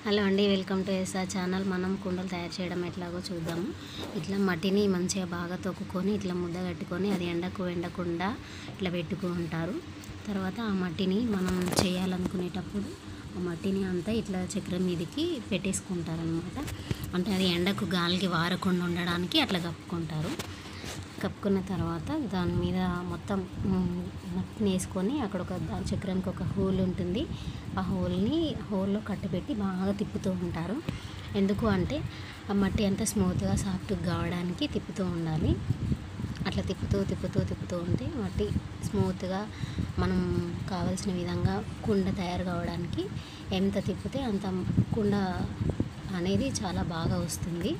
Hello అండి welcome to SR channel మనం కుండలు తయారు చేయడం ఎట్లాగో చూద్దాము ఇట్లా మట్టిని మంచిగా బాగా తొక్కుకొని ఇట్లా ముద్ద కట్టుకొని అది ఎండకు ఎండకుండా ఇట్లా పెట్టుకుంటారు తర్వాత ఆ మట్టిని మనం చేయాలనుకునేటప్పుడు ఆ మట్టిని అంతా ఇట్లా చక్రం మీదకి పెట్టేసుకుంటారనమాట అంటే అది ఎండకు గాలికి వారకుండా ఉండడానికి అట్లా కప్పుకుంటారు కప్పుకున్న తర్వాత దాని మీద మొత్తం మ్, మట్టిని వేసుకొని అక్కడ ఒక దాని చక్రానికి ఒక హోల్ ఉంటుంది ఆ హోల్ని హోల్లో కట్టబెట్టి బాగా తిప్పుతూ ఉంటారు ఎందుకు అంటే ఆ మట్టి అంతా స్మూత్గా సాఫ్ట్గా కావడానికి తిప్పుతూ ఉండాలి అట్లా తిప్పుతూ తిప్పుతూ తిప్పుతూ ఉంటే మట్టి స్మూత్గా మనం కావలసిన విధంగా కుండ తయారు కావడానికి ఎంత తిప్పితే అంత కుండ అనేది చాలా బాగా వస్తుంది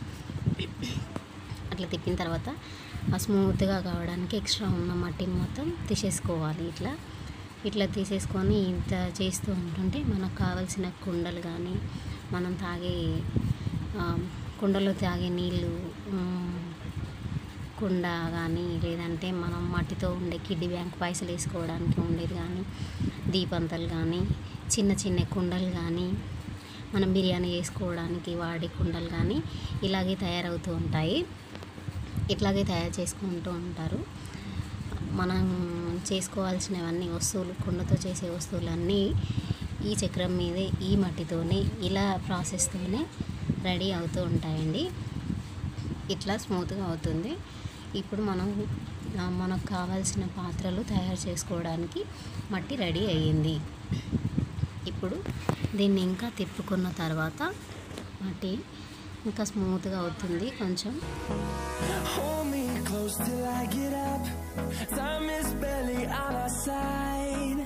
అట్లా తిప్పిన తర్వాత ఆ స్మూత్గా కావడానికి ఎక్స్ట్రా ఉన్న మట్టిని మొత్తం తీసేసుకోవాలి ఇట్లా ఇట్లా తీసేసుకొని ఇంత చేస్తూ ఉంటుంటే మనకు కావలసిన కుండలు కానీ మనం తాగే ఆ, కుండలో తాగే నీళ్ళు ఉమ్, కుండ కానీ లేదంటే మనం మట్టితో ఉండే కిడ్డీ బ్యాంక్ పైసలు వేసుకోవడానికి ఉండేది కానీ దీపంతలు కానీ చిన్న చిన్న కుండలు కానీ మనం బిర్యానీ చేసుకోవడానికి వాడే కుండలు కానీ ఇలాగే తయారవుతూ ఉంటాయి ఇట్లాగే తయారు చేసుకుంటూ ఉంటారు మనం చేసుకోవాల్సినవన్నీ వస్తువులు కుండతో చేసే వస్తువులన్నీ ఈ చక్రం మీదే ఈ మట్టితోనే ఇలా ప్రాసెస్తోనే రెడీ అవుతూ ఉంటాయండి ఇట్లా స్మూత్గా అవుతుంది ఇప్పుడు మనం ఆ, మనకు కావాల్సిన పాత్రలు తయారు చేసుకోవడానికి మట్టి రెడీ అయ్యింది ఇప్పుడు దీన్ని ఇంకా తిప్పుకున్న తర్వాత మట్టి ఇంకా స్మూత్గా అవుతుంది కొంచెం Hold me close till I get up. Time is barely on our side.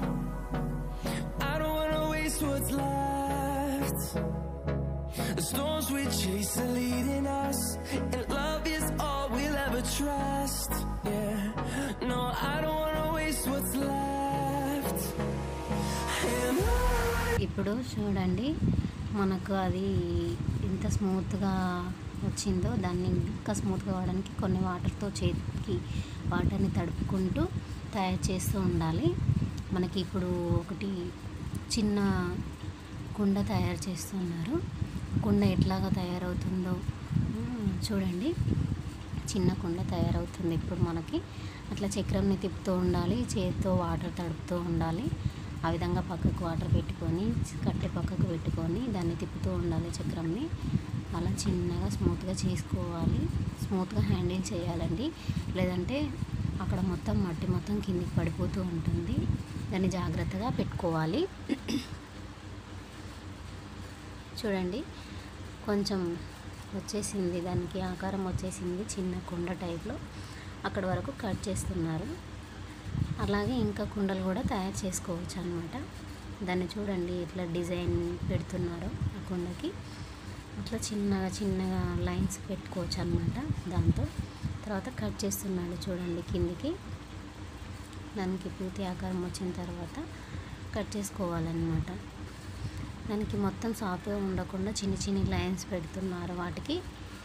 I don't wanna waste what's left. The storms we chase are leading us, and love is all we'll ever trust. Yeah, no, I don't wanna waste what's left. And on ఇప్పుడు చూడండి మనకు అది ఎంత స్మూత్గా వచ్చిందో దాన్ని ఇంకా స్మూత్గా అవ్వడానికి కొన్ని వాటర్తో చేతికి వాటర్ని తడుపుకుంటూ తయారు చేస్తూ ఉండాలి మనకి ఇప్పుడు ఒకటి చిన్న కుండ తయారు చేస్తున్నారు కుండ ఎట్లాగా తయారవుతుందో మ్, చూడండి చిన్న కుండ తయారవుతుంది ఇప్పుడు మనకి అట్లా చక్రంని తిప్పుతూ ఉండాలి చేతితో వాటర్ తడుపుతూ ఉండాలి ఆ విధంగా పక్కకు వాటర్ పెట్టుకొని కట్టె పక్కకు పెట్టుకొని దాన్ని తిప్పుతూ ఉండాలి చక్రంని అలా చిన్నగా స్మూత్గా చేసుకోవాలి స్మూత్గా హ్యాండిల్ చేయాలండి లేదంటే అక్కడ మొత్తం మట్టి మొత్తం కిందికి పడిపోతూ ఉంటుంది దాన్ని జాగ్రత్తగా పెట్టుకోవాలి చూడండి కొంచెం వచ్చేసింది దానికి ఆకారం వచ్చేసింది చిన్న కుండ టైప్లో అక్కడ వరకు కట్ చేస్తున్నారు అలాగే ఇంకా కుండలు కూడా తయారు చేసుకోవచ్చు అనమాట దాన్ని చూడండి ఎట్లా డిజైన్ పెడుతున్నారో ఆ కుండకి అట్లా చిన్నగా చిన్నగా లైన్స్ పెట్టుకోవచ్చు అనమాట దాంతో తర్వాత కట్ చేస్తున్నాడు చూడండి కిందికి దానికి పూర్తి ఆకారం వచ్చిన తర్వాత కట్ చేసుకోవాలన్నమాట దానికి మొత్తం సాఫ్ట్గా ఉండకుండా చిన్న చిన్న లైన్స్ పెడుతున్నారు వాటికి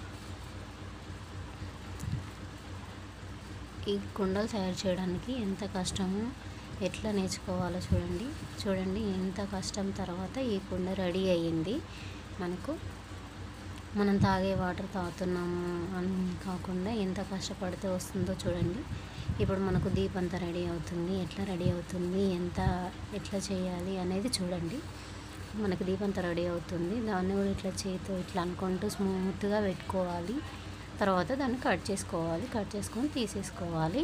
ఈ కుండలు తయారు చేయడానికి ఎంత కష్టమో ఎట్లా నేర్చుకోవాలో చూడండి చూడండి ఎంత కష్టం తర్వాత ఈ కుండ రెడీ అయ్యింది మనకు మనం తాగే వాటర్ తాగుతున్నాము అని కాకుండా ఎంత కష్టపడితే వస్తుందో చూడండి ఇప్పుడు మనకు దీపంత రెడీ అవుతుంది ఎట్లా రెడీ అవుతుంది ఎంత ఎట్లా చేయాలి అనేది చూడండి మనకి దీపంత రెడీ అవుతుంది దాన్ని కూడా ఇట్లా చేతితో ఇట్లా అనుకుంటూ స్మూత్గా పెట్టుకోవాలి తర్వాత దాన్ని కట్ చేసుకోవాలి కట్ చేసుకొని తీసేసుకోవాలి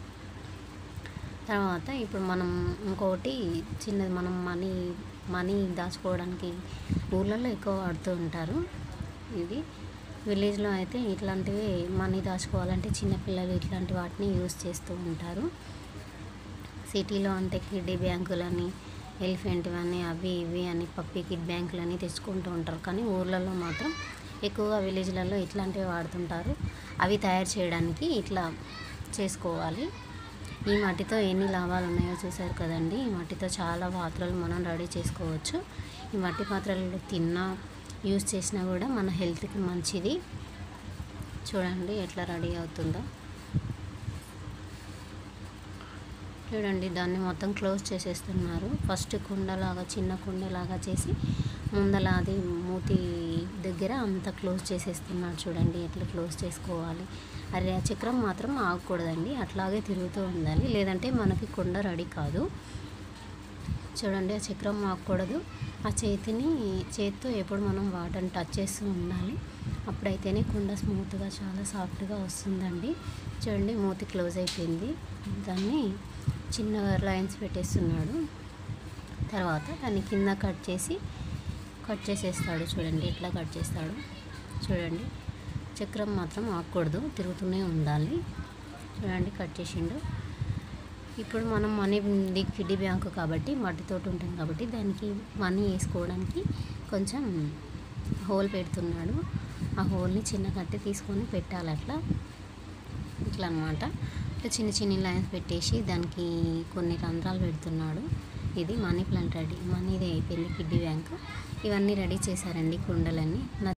తర్వాత ఇప్పుడు మనం ఇంకోటి చిన్నది మనం మనీ మనీ దాచుకోవడానికి ఊళ్ళల్లో ఎక్కువ వాడుతూ ఉంటారు ఇది విలేజ్లో అయితే ఇట్లాంటివి మనీ దాచుకోవాలంటే చిన్నపిల్లలు ఇట్లాంటి వాటిని యూస్ చేస్తూ ఉంటారు సిటీలో అంటే కిడ్డీ బ్యాంకులని ఎలిఫెంట్ అని అవి ఇవి అని పప్పి కిడ్ బ్యాంకులని తెచ్చుకుంటూ ఉంటారు కానీ ఊర్లలో మాత్రం ఎక్కువగా విలేజ్లలో ఇట్లాంటివి వాడుతుంటారు అవి తయారు చేయడానికి ఇట్లా చేసుకోవాలి ఈ మట్టితో ఎన్ని లాభాలు ఉన్నాయో చూసారు కదండి ఈ మట్టితో చాలా పాత్రలు మనం రెడీ చేసుకోవచ్చు ఈ మట్టి పాత్రలు తిన్నా యూస్ చేసినా కూడా మన హెల్త్కి మంచిది చూడండి ఎట్లా రెడీ అవుతుందో చూడండి దాన్ని మొత్తం క్లోజ్ చేసేస్తున్నారు ఫస్ట్ కుండలాగా చిన్న కుండలాగా చేసి ముందల అది మూతి దగ్గర అంతా క్లోజ్ చేసేస్తున్నాడు చూడండి ఎట్లా క్లోజ్ చేసుకోవాలి అరే ఆ చక్రం మాత్రం ఆగకూడదండి అట్లాగే తిరుగుతూ ఉండాలి లేదంటే మనకి కొండ రెడీ కాదు చూడండి ఆ చక్రం ఆగకూడదు ఆ చేతిని చేతితో ఎప్పుడు మనం వాటర్ని టచ్ చేస్తూ ఉండాలి అప్పుడైతేనే కుండ స్మూత్గా చాలా సాఫ్ట్గా వస్తుందండి చూడండి మూతి క్లోజ్ అయిపోయింది దాన్ని చిన్న లైన్స్ పెట్టేస్తున్నాడు తర్వాత దాన్ని కింద కట్ చేసి కట్ చేసేస్తాడు చూడండి ఎట్లా కట్ చేస్తాడు చూడండి చక్రం మాత్రం ఆగకూడదు తిరుగుతూనే ఉండాలి చూడండి కట్ చేసిండు ఇప్పుడు మనం మనీ ఉంది కిడ్డీ బ్యాంకు కాబట్టి మట్టితోటి ఉంటుంది కాబట్టి దానికి మనీ వేసుకోవడానికి కొంచెం హోల్ పెడుతున్నాడు ఆ హోల్ని చిన్న కట్టి తీసుకొని పెట్టాలి అట్లా ఇట్లా అనమాట ఇట్లా చిన్న చిన్న లైన్స్ పెట్టేసి దానికి కొన్ని రంధ్రాలు పెడుతున్నాడు ఇది మనీ ప్లాంట్ రెడీ మనీది అయిపోయింది కిడ్డీ బ్యాంక్ ఇవన్నీ రెడీ చేశారండి కుండలన్నీ నా